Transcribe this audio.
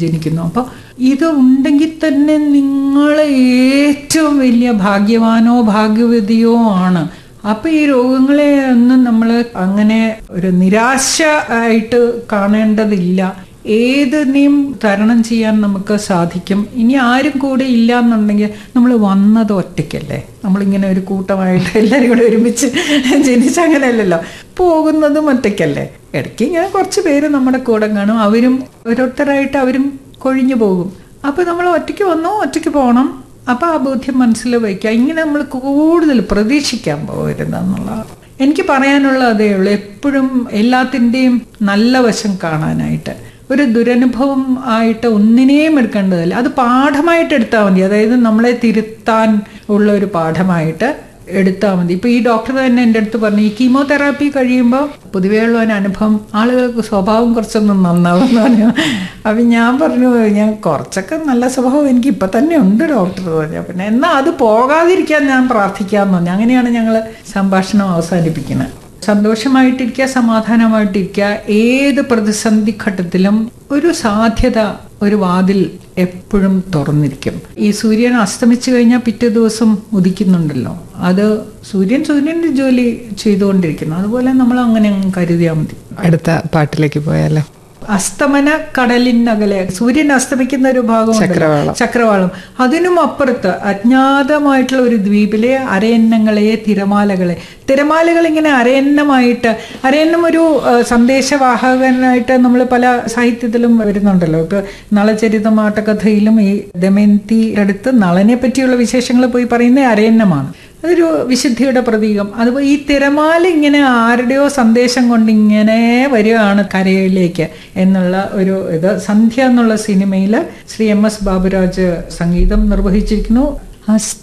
ജനിക്കുന്നു അപ്പോൾ ഇത് ഉണ്ടെങ്കിൽ തന്നെ നിങ്ങൾ ഏറ്റവും വലിയ ഭാഗ്യവാനോ ഭാഗ്യവതിയോ ആണ് അപ്പൊ ഈ രോഗങ്ങളെ ഒന്നും നമ്മൾ അങ്ങനെ ഒരു നിരാശ ആയിട്ട് കാണേണ്ടതില്ല ഏതിനെയും തരണം ചെയ്യാൻ നമുക്ക് സാധിക്കും ഇനി ആരും കൂടെ ഇല്ല എന്നുണ്ടെങ്കിൽ നമ്മൾ വന്നത് ഒറ്റയ്ക്കല്ലേ നമ്മളിങ്ങനെ ഒരു കൂട്ടമായിട്ട് എല്ലാവരും കൂടെ ഒരുമിച്ച് ജനിച്ച അങ്ങനെയല്ലല്ലോ പോകുന്നതും ഒറ്റയ്ക്കല്ലേ ഇടയ്ക്ക് ഇങ്ങനെ കുറച്ച് പേര് നമ്മുടെ കൂടെ കാണും അവരും ഓരോരുത്തരായിട്ട് അവരും കൊഴിഞ്ഞു പോകും അപ്പൊ നമ്മൾ ഒറ്റയ്ക്ക് വന്നോ ഒറ്റയ്ക്ക് പോകണം അപ്പൊ ആ ബോധ്യം മനസ്സിൽ വയ്ക്കുക ഇങ്ങനെ നമ്മൾ കൂടുതൽ പ്രതീക്ഷിക്കാൻ പോകരുതെന്നുള്ള എനിക്ക് പറയാനുള്ള അതേ ഉള്ളൂ എപ്പോഴും എല്ലാത്തിൻ്റെയും നല്ല വശം കാണാനായിട്ട് ഒരു ദുരനുഭവം ആയിട്ട് ഒന്നിനെയും എടുക്കേണ്ടതില്ല അത് പാഠമായിട്ട് എടുത്താൽ മതി അതായത് നമ്മളെ തിരുത്താൻ ഉള്ള ഒരു പാഠമായിട്ട് എടുത്താൽ മതി ഇപ്പൊ ഈ ഡോക്ടർ തന്നെ എൻ്റെ അടുത്ത് പറഞ്ഞു ഈ കീമോതെറാപ്പി കഴിയുമ്പോൾ പൊതുവേ ഉള്ള ഒരു അനുഭവം ആളുകൾക്ക് സ്വഭാവം കുറച്ചൊന്നും നന്നാവും എന്ന് പറഞ്ഞു അപ്പം ഞാൻ പറഞ്ഞു ഞാൻ കുറച്ചൊക്കെ നല്ല സ്വഭാവം എനിക്ക് ഇപ്പം തന്നെ ഉണ്ട് ഡോക്ടർ പറഞ്ഞു പിന്നെ എന്നാൽ അത് പോകാതിരിക്കാൻ ഞാൻ പ്രാർത്ഥിക്കാമെന്ന് പറഞ്ഞു അങ്ങനെയാണ് ഞങ്ങൾ സംഭാഷണം അവസാനിപ്പിക്കുന്നത് സന്തോഷമായിട്ടിരിക്കുക സമാധാനമായിട്ടിരിക്കുക ഏത് പ്രതിസന്ധി ഘട്ടത്തിലും ഒരു സാധ്യത ഒരു വാതിൽ എപ്പോഴും തുറന്നിരിക്കും ഈ സൂര്യൻ അസ്തമിച്ചു കഴിഞ്ഞാൽ പിറ്റേ ദിവസം ഉദിക്കുന്നുണ്ടല്ലോ അത് സൂര്യൻ സൂര്യൻ്റെ ജോലി ചെയ്തുകൊണ്ടിരിക്കുന്നു അതുപോലെ നമ്മൾ അങ്ങനെ അങ്ങ് കരുതിയാൽ മതി അടുത്ത പാട്ടിലേക്ക് പോയാലോ അസ്തമന കടലിനകലെ സൂര്യൻ അസ്തമിക്കുന്ന ഒരു ഭാഗം ചക്രവാളം. ചക്രവാളം അതിനും അപ്പുറത്ത് അജ്ഞാതമായിട്ടുള്ള ഒരു ദ്വീപിലെ അരയന്നങ്ങളെ തിരമാലകളെ തിരമാലകൾ ഇങ്ങനെ അരയന്നമായിട്ട് അരയന്നം ഒരു ആ, സന്ദേശവാഹകനായിട്ട് നമ്മൾ പല സാഹിത്യത്തിലും വരുന്നുണ്ടല്ലോ ഇപ്പൊ നളചരിതമാട്ടകഥയിലും ഈ ദമയന്തിയുടെ അടുത്ത് നളനെ പറ്റിയുള്ള വിശേഷങ്ങൾ പോയി പറയുന്ന അരയന്നമാണ് അതൊരു വിശുദ്ധിയുടെ പ്രതീകം അതുപോലെ ഈ തിരമാല ഇങ്ങനെ ആരുടെയോ സന്ദേശം കൊണ്ട് ഇങ്ങനെ വരികയാണ് കരയിലേക്ക് എന്നുള്ള ഒരു ഇത് സന്ധ്യ എന്നുള്ള സിനിമയിൽ ശ്രീ എം എസ് ബാബുരാജ് സംഗീതം നിർവഹിച്ചിരിക്കുന്നു